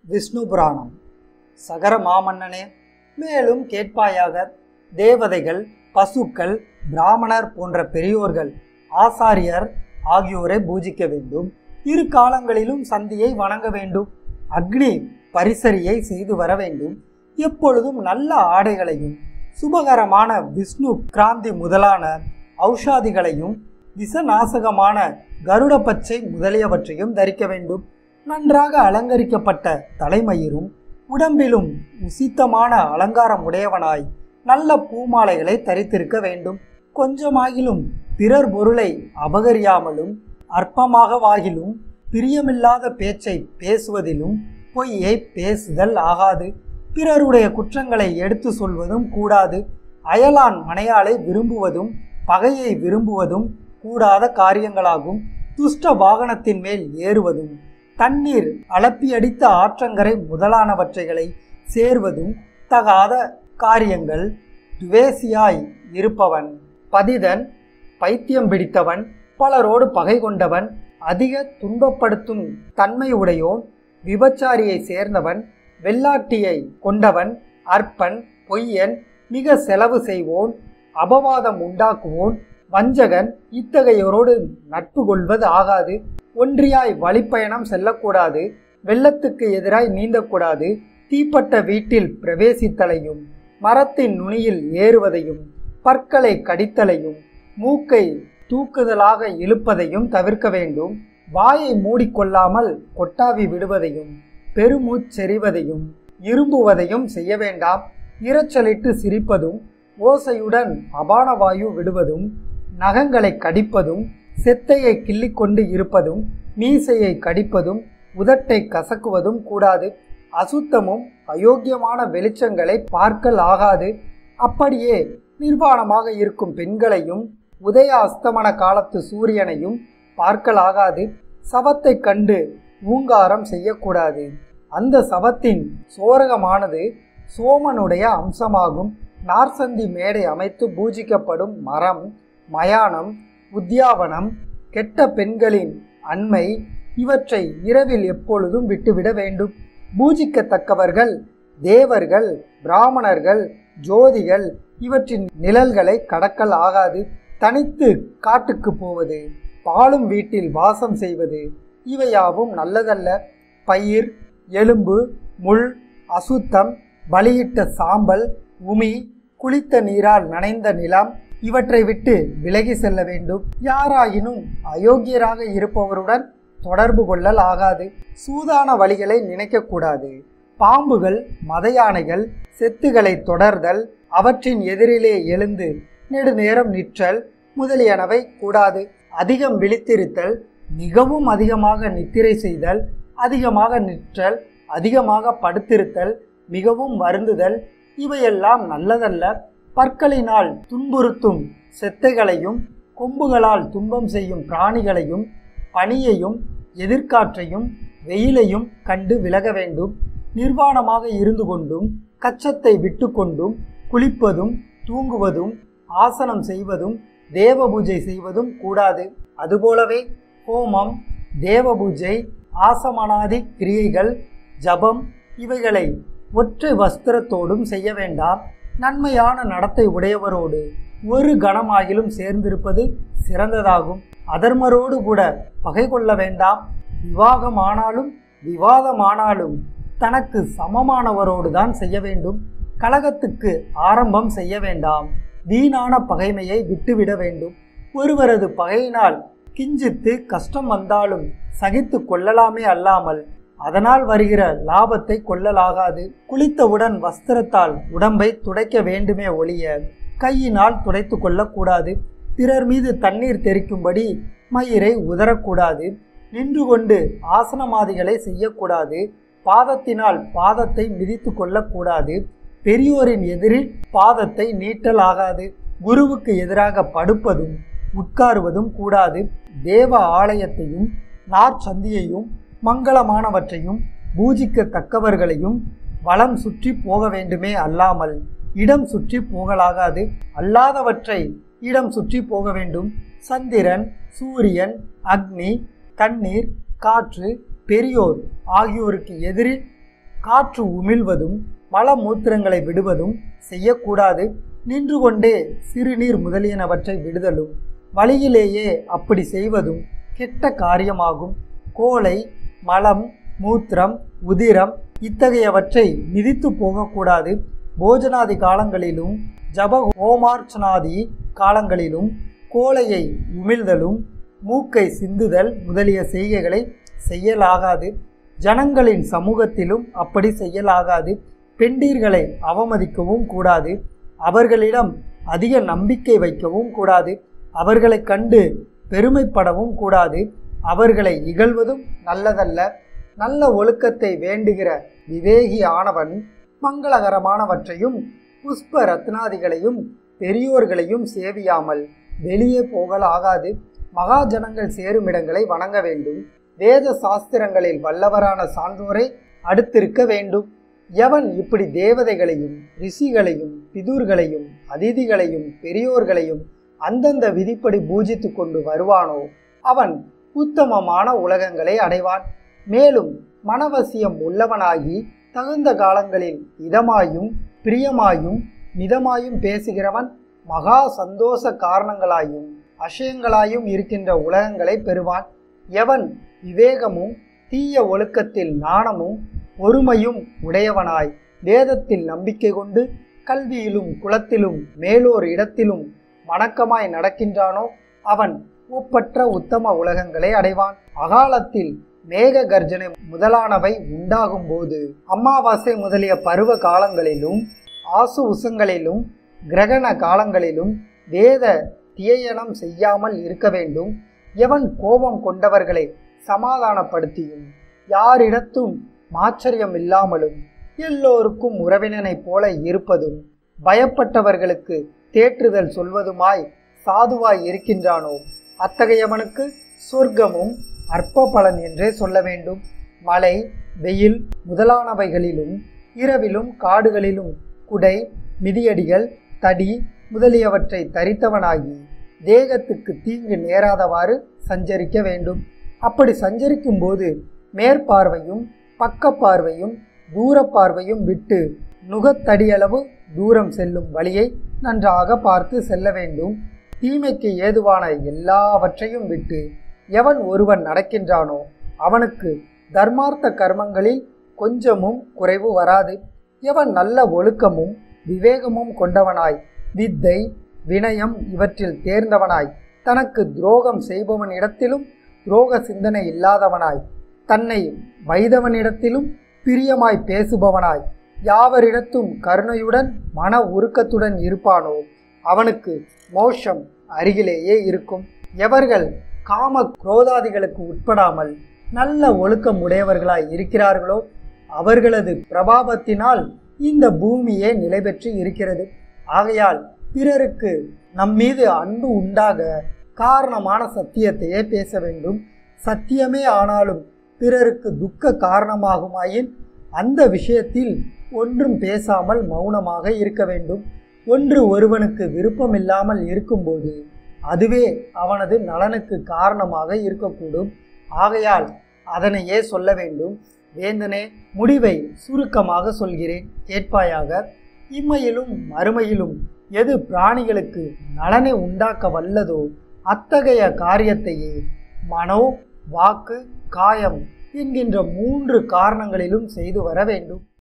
விஷ்ணு புராணம் சகர மாமன்னனே மேலும் கேட்பாயாக தேவதைகள் பசுக்கள் பிராமணர் போன்ற பெரியோர்கள் ஆசாரியர் ஆகியோரை பூஜிக்க வேண்டும் இரு காலங்களிலும் சந்தியை வணங்க வேண்டும் அக்னி பரிசரியை செய்து வர வேண்டும் எப்பொழுதும் நல்ல ஆடைகளையும் சுபகரமான விஷ்ணு கிராந்தி முதலான ஔஷாதிகளையும் விசநாசகமான கருட பச்சை முதலியவற்றையும் தரிக்க வேண்டும் நன்றாக அலங்கரிக்கப்பட்ட தலைமயிரும் உடம்பிலும் உசித்தமான அலங்காரம் உடையவனாய் நல்ல பூமாலைகளை தரித்திருக்க வேண்டும் கொஞ்சமாகிலும் பிறர் பொருளை அபகரியாமலும் அற்பமாகவாகிலும் பிரியமில்லாத பேச்சை பேசுவதிலும் பொய்யை பேசுதல் ஆகாது பிறருடைய குற்றங்களை எடுத்து சொல்வதும் கூடாது அயலான் மனையாளை விரும்புவதும் பகையை விரும்புவதும் கூடாத காரியங்களாகும் துஷ்ட வாகனத்தின் மேல் ஏறுவதும் தண்ணீர் அளப்பியடித்த ஆற்றங்கரை முதலானவற்றைகளை சேர்வதும் தகாத காரியங்கள் துவேசியாய் இருப்பவன் பதிதன் பைத்தியம் பிடித்தவன் பலரோடு பகை கொண்டவன் அதிக துன்பப்படுத்தும் தன்மை உடையோன் விபச்சாரியை சேர்ந்தவன் வெள்ளாட்டியை கொண்டவன் அற்பன் பொய்யன் மிக செலவு செய்வோன் அபவாதம் உண்டாக்குவோன் வஞ்சகன் இத்தகையோரோடு நட்பு கொள்வது ஆகாது ஒன்றியாய் வழிப்பயணம் செல்லக்கூடாது வெள்ளத்துக்கு எதிராய் நீந்தக்கூடாது தீப்பட்ட வீட்டில் பிரவேசித்தலையும் மரத்தின் நுனியில் ஏறுவதையும் பற்களை கடித்தலையும் மூக்கை தூக்குதலாக இழுப்பதையும் தவிர்க்க வேண்டும் வாயை மூடிக்கொள்ளாமல் கொட்டாவி விடுவதையும் பெருமூச்செறிவதையும் இரும்புவதையும் செய்ய வேண்டாம் இரைச்சலிட்டு சிரிப்பதும் ஓசையுடன் அபானவாயு விடுவதும் நகங்களை கடிப்பதும் செத்தையை கிள்ளிக்கொண்டு இருப்பதும் மீசையை கடிப்பதும் உதட்டை கசக்குவதும் கூடாது அசுத்தமும் அயோக்கியமான வெளிச்சங்களை பார்க்கல் ஆகாது அப்படியே நிர்வாணமாக இருக்கும் பெண்களையும் உதய அஸ்தமன காலத்து சூரியனையும் பார்க்கலாகாது சவத்தை கண்டு ஊங்காரம் செய்யக்கூடாது அந்த சவத்தின் சோரகமானது சோமனுடைய அம்சமாகும் நார்சந்தி மேடை அமைத்து பூஜிக்கப்படும் மரம் மயானம் உத்தியாவனம் கெட்ட பெண்களின் அண்மை இவற்றை இரவில் எப்பொழுதும் விட்டுவிட வேண்டும் பூஜிக்கத்தக்கவர்கள் தேவர்கள் பிராமணர்கள் ஜோதிகள் இவற்றின் நிழல்களை கடக்கல் ஆகாது தனித்து காட்டுக்கு போவது பாலும் வீட்டில் வாசம் செய்வது இவையாவும் நல்லதல்ல பயிர் எலும்பு முள் அசுத்தம் பலியிட்ட சாம்பல் உமி குளித்த நீரால் நனைந்த நிலம் இவற்றை விட்டு விலகி செல்ல வேண்டும் யாராயினும் அயோக்கியராக இருப்பவருடன் தொடர்பு கொள்ளல் ஆகாது சூதான வழிகளை நினைக்கக்கூடாது பாம்புகள் மத யானைகள் செத்துகளை தொடர்தல் அவற்றின் எதிரிலே எழுந்து நெடுநேரம் நிற்றல் முதலியனவை கூடாது அதிகம் விழித்திருத்தல் மிகவும் அதிகமாக நித்திரை செய்தல் அதிகமாக நிற்றல் அதிகமாக படுத்திருத்தல் மிகவும் வருந்துதல் இவையெல்லாம் நல்லதல்ல பற்களினால் துன்புறுத்தும் செத்தைகளையும் கொம்புகளால் துன்பம் செய்யும் பிராணிகளையும் பனியையும் எதிர்காற்றையும் வெயிலையும் கண்டு விலக வேண்டும் நிர்வாணமாக இருந்து கொண்டும் கச்சத்தை விட்டு கொண்டும் குளிப்பதும் தூங்குவதும் ஆசனம் செய்வதும் தேவ பூஜை செய்வதும் கூடாது அதுபோலவே ஹோமம் தேவ பூஜை ஆசமனாதி கிரியைகள் ஜபம் இவைகளை ஒற்றை வஸ்திரத்தோடும் செய்ய வேண்டாம் நன்மையான நடத்தை உடையவரோடு ஒரு கணமாகிலும் சேர்ந்திருப்பது சிறந்ததாகும் அதர்மரோடு கூட பகை கொள்ள வேண்டாம் விவாகமானாலும் விவாதமானாலும் தனக்கு சமமானவரோடு தான் செய்ய வேண்டும் கழகத்துக்கு ஆரம்பம் செய்ய வேண்டாம் வீணான பகைமையை விட்டுவிட வேண்டும் ஒருவரது பகையினால் கிஞ்சித்து கஷ்டம் வந்தாலும் சகித்து கொள்ளலாமே அல்லாமல் அதனால் வருகிற லாபத்தை கொள்ளலாகாது குளித்தவுடன் வஸ்திரத்தால் உடம்பை துடைக்க வேண்டுமே ஒழிய கையினால் துடைத்து கொள்ளக்கூடாது பிறர் மீது தண்ணீர் தெறிக்கும்படி மயிரை உதரக்கூடாது நின்று கொண்டு ஆசனமாதிகளை செய்யக்கூடாது பாதத்தினால் பாதத்தை மிதித்து கொள்ளக்கூடாது பெரியோரின் எதிரில் பாதத்தை நீட்டலாகாது குருவுக்கு எதிராக படுப்பதும் உட்காருவதும் கூடாது தேவ ஆலயத்தையும் நாற்சந்தியையும் மங்களமானவற்றையும் பூஜிக்கத்தக்கவர்களையும் வளம் சுற்றி போக வேண்டுமே அல்லாமல் இடம் சுற்றி போகலாகாது அல்லாதவற்றை இடம் சுற்றி போக வேண்டும் சந்திரன் சூரியன் அக்னி தண்ணீர் காற்று பெரியோர் ஆகியோருக்கு எதிரில் காற்று உமிழ்வதும் மலமூத்திரங்களை விடுவதும் செய்யக்கூடாது நின்று கொண்டே சிறுநீர் முதலியனவற்றை விடுதலும் வழியிலேயே அப்படி செய்வதும் கெட்ட காரியமாகும் கோலை மலம் மூத்திரம் உதிரம் இத்தகையவற்றை மிதித்து போகக்கூடாது போஜனாதி காலங்களிலும் ஜப ஹோமார்ச்சனாதி காலங்களிலும் கோலையை உமிழ்தலும் மூக்கை சிந்துதல் முதலிய செய்கைகளை செய்யலாகாது ஜனங்களின் சமூகத்திலும் அப்படி செய்யலாகாது பெண்டீர்களை அவமதிக்கவும் கூடாது அவர்களிடம் அதிக நம்பிக்கை வைக்கவும் கூடாது அவர்களைக் கண்டு பெருமைப்படவும் கூடாது அவர்களை இகழ்வதும் நல்லதல்ல நல்ல ஒழுக்கத்தை வேண்டுகிற விவேகி ஆனவன் மங்களகரமானவற்றையும் புஷ்ப ரத்னாதிகளையும் பெரியோர்களையும் சேவியாமல் வெளியே போகலாகாது மகாஜனங்கள் சேரும் இடங்களை வணங்க வேண்டும் வேத சாஸ்திரங்களில் வல்லவரான சான்றோரை அடுத்திருக்க வேண்டும் எவன் இப்படி தேவதைகளையும் ரிஷிகளையும் பிதுர்களையும் அதிதிகளையும் பெரியோர்களையும் அந்தந்த விதிப்படி பூஜித்து கொண்டு வருவானோ அவன் உத்தமமான உலகங்களை அடைவான் மேலும் மனவசியம் உள்ளவனாகி தகுந்த காலங்களில் இதமாயும் பிரியமாயும் மிதமாயும் பேசுகிறவன் மகா சந்தோஷ காரணங்களாயும் அஷயங்களாயும் இருக்கின்ற உலகங்களை பெறுவான் எவன் விவேகமும் தீய ஒழுக்கத்தில் நாணமும் ஒருமையும் உடையவனாய் வேதத்தில் நம்பிக்கை கொண்டு கல்வியிலும் குலத்திலும் மேலோர் இடத்திலும் வணக்கமாய் நடக்கின்றானோ அவன் ஒப்பற்ற உத்தம உலகங்களை அடைவான் அகாலத்தில் மேக கர்ஜனை முதலானவை உண்டாகும் போது அமாவாசை முதலிய பருவ காலங்களிலும் ஆசு உசங்களிலும் கிரகண காலங்களிலும் வேத தியனம் செய்யாமல் இருக்க வேண்டும் எவன் கோபம் கொண்டவர்களை சமாதானப்படுத்தியும் யாரிடத்தும் மாச்சரியம் இல்லாமலும் எல்லோருக்கும் உறவினனைப் போல இருப்பதும் பயப்பட்டவர்களுக்கு தேற்றுதல் சொல்வதுமாய் சாதுவாய் இருக்கின்றானோ அத்தகையவனுக்கு சொர்க்கமும் அற்ப பலன் என்றே சொல்ல வேண்டும் மழை வெயில் முதலானவைகளிலும் இரவிலும் காடுகளிலும் குடை மிதியடிகள் தடி முதலியவற்றை தரித்தவனாகி தேகத்துக்கு தீங்கு நேராதவாறு சஞ்சரிக்க வேண்டும் அப்படி சஞ்சரிக்கும் போது மேற்பார்வையும் பக்கப்பார்வையும் தூரப்பார்வையும் விட்டு நுகத்தடியளவு தூரம் செல்லும் வழியை நன்றாக பார்த்து செல்ல வேண்டும் தீமைக்கு ஏதுவான எல்லாவற்றையும் விட்டு எவன் ஒருவன் நடக்கின்றானோ அவனுக்கு தர்மார்த்த கர்மங்களில் கொஞ்சமும் குறைவு வராது எவன் நல்ல ஒழுக்கமும் விவேகமும் கொண்டவனாய் வித்தை வினயம் இவற்றில் தேர்ந்தவனாய் தனக்கு துரோகம் செய்பவனிடத்திலும் துரோக சிந்தனை இல்லாதவனாய் தன்னை வைதவனிடத்திலும் பிரியமாய் பேசுபவனாய் யாவரிடத்தும் கருணையுடன் மன உருக்கத்துடன் இருப்பானோ அவனுக்கு மோஷம் அருகிலேயே இருக்கும் எவர்கள் காம குரோதாதிகளுக்கு உட்படாமல் நல்ல ஒழுக்கம் உடையவர்களாய் இருக்கிறார்களோ அவர்களது பிரபாவத்தினால் இந்த பூமியே நிலை பெற்று இருக்கிறது ஆகையால் பிறருக்கு நம்மீது அன்பு உண்டாக காரணமான சத்தியத்தையே பேச வேண்டும் சத்தியமே ஆனாலும் பிறருக்கு துக்க காரணமாகுமாயின் அந்த விஷயத்தில் ஒன்றும் பேசாமல் மௌனமாக இருக்க வேண்டும் ஒன்று ஒருவனுக்கு விருப்பமில்லாமல் இருக்கும்போது அதுவே அவனது நலனுக்கு காரணமாக இருக்கக்கூடும் ஆகையால் அதனையே சொல்ல வேண்டும் வேந்தனே முடிவை சுருக்கமாக சொல்கிறேன் கேட்பாயாக இம்மையிலும் மறுமையிலும் எது பிராணிகளுக்கு நலனை உண்டாக்க வல்லதோ அத்தகைய காரியத்தையே மனோ வாக்கு காயம் என்கின்ற மூன்று காரணங்களிலும் செய்து வர வேண்டும்